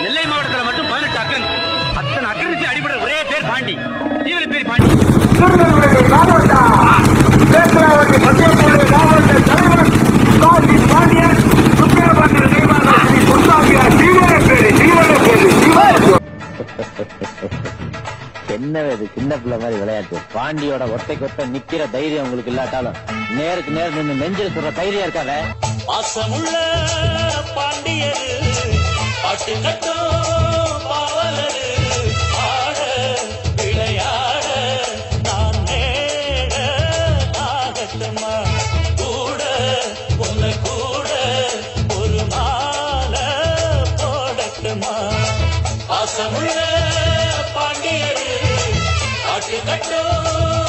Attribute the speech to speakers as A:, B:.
A: நெல்லை மாவட்டத்துல மட்டும் பதினெட்டு அக்கன் அத்தனை அக்கனுக்கு அடிபட ஒரே பேர் பாண்டி தீவிர பேர் பாண்டி
B: என்ன இது சின்ன பிள்ளை மாதிரி விளையாட்டு பாண்டியோட ஒத்தை கொத்த நிக்கிற தைரியம் உங்களுக்கு இல்லாட்டாலும் நேருக்கு நேர் நின்று நெஞ்சில் சொல்ற தைரியம் இருக்காத
C: பாசமுள்ள பாண்டியரு பாட்டு கட்டும் பாவலரு ஆட விளையாட நான் நேட ஆகட்டுமா கூட உன்னை கூட ஒரு மாலை போடட்டுமா பாசமுள்ள பாண்டியரு பாட்டு கட்டும்